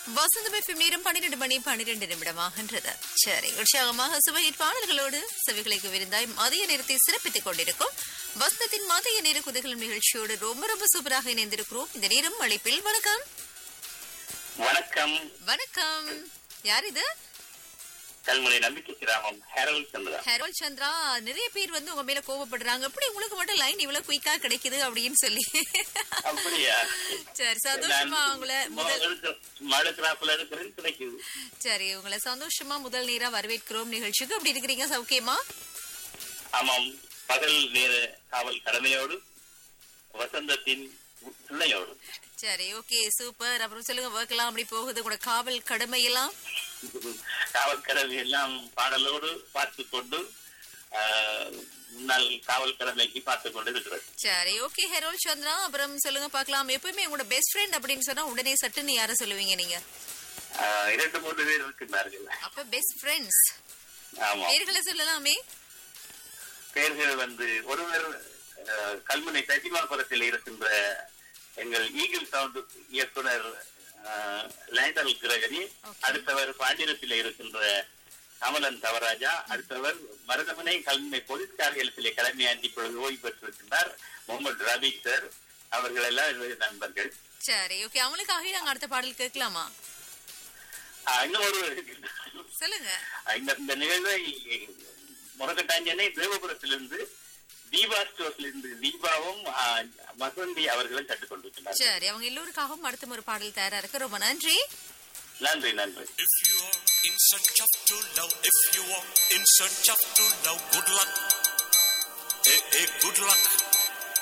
வசந்தம் FM நேரம் பன்னிரண்டு மணி பன்னிரண்டு நிமிடமாகின்றது சரி உற்சாகமாக சுபஹிட் பாடல்களோடு செவிகளுக்கு விருந்தாய் மதிய நேரத்தை சிறப்பித்துக் கொண்டிருக்கும் வசந்தத்தின் மதிய நேர குதிகளும் நிகழ்ச்சியோடு ரொம்ப ரொம்ப சூப்பராக இணைந்திருக்கிறோம் இந்த நேரம் அழைப்பில் வணக்கம் வணக்கம் வணக்கம் யார் இது கல்முனை நம்பிக்கை கிராமம் ஹேரல் சந்திரா ஹெரோல் சந்திரா நிறைய பேர் வந்து உங்க மேல கோவப்படுறாங்க எப்படி உங்களுக்கு மட்டும் லைன் இவ்வளவு குயிக்கா கிடைக்குது அப்படின்னு சொல்லி அப்படியா சரி சந்தோஷமா உங்களை முதல் மழை கிராப்ல இருக்கிறது கிடைக்குது சரி உங்களை சந்தோஷமா முதல் நேரா வரவேற்கிறோம் நிகழ்ச்சிக்கு அப்படி இருக்கிறீங்க சௌக்கியமா ஆமாம் பகல் நேர காவல் கடமையோடு வசந்தத்தின் துணையோடு சரி ஓகே சூப்பர் அப்புறம் சொல்லுங்க ஒர்க் எல்லாம் அப்படி போகுது கூட காவல் கடமை எல்லாம் காவல் கடமை எல்லாம் பாடலோடு பார்த்து கொண்டு ஆஹ், முன்னாள் காவல் கடமைக்கு பார்த்து கொண்டு இருக்கிறது சரி ஓகே ஹெரோல் சந்திரா அப்புறம் சொல்லுங்க பார்க்கலாம் எப்பவுமே உங்களோட பெஸ்ட் ஃப்ரெண்ட் அப்படின்னு சொன்னா உடனே சட்டுன்னு யார சொல்லுவீங்க நீங்க ஆஹ், இரண்டு மூன்று பேர் இருக்கின்றார்கள் அப்ப பெஸ்ட் ஃப்ரெண்ட்ஸ் ஆமா பேர்களை சொல்லலாமே பேர்கள் வந்து ஒருவர் அஹ், கல்முனை சசிமாபுரத்தில் இருக்கின்ற எங்கள் ஈகிள் சவுண்ட் இயக்குனர் அஹ், லேண்டல் கிரகரி Okay. அடுத்தவர் பாண்டிரத்தில் இருக்கின்ற கமலன் தவராஜா அடுத்தவர் மருதமனை கல்முனை போலீஸ் காரியத்திலே கடமையாற்றி இப்பொழுது ஓய்வு பெற்றிருக்கின்றார் முகமது ரபி சார் அவர்கள் எல்லாம் என்னுடைய நண்பர்கள் சரி ஓகே அவங்களுக்காக நாங்க அடுத்த பாடல் கேட்கலாமா அஹ், இன்னும் ஒரு சொல்லுங்க இந்த இந்த நிகழ்வை முரகட்டாஞ்சனை தேவபுரத்திலிருந்து தீபா ஸ்டோர்ஸ்ல இருந்து தீபாவும் ஆஹ், வசந்தி அவர்களும் கற்றுக்கொண்டிருக்கிறார் சரி அவங்க எல்லோருக்காகவும் அடுத்த ஒரு பாடல் தயாரா இருக்கு ரொம்ப நன்றி நன்றி நன்றி If you are in search of true love, if you are in search of true love, good luck. Eh, eh, good luck.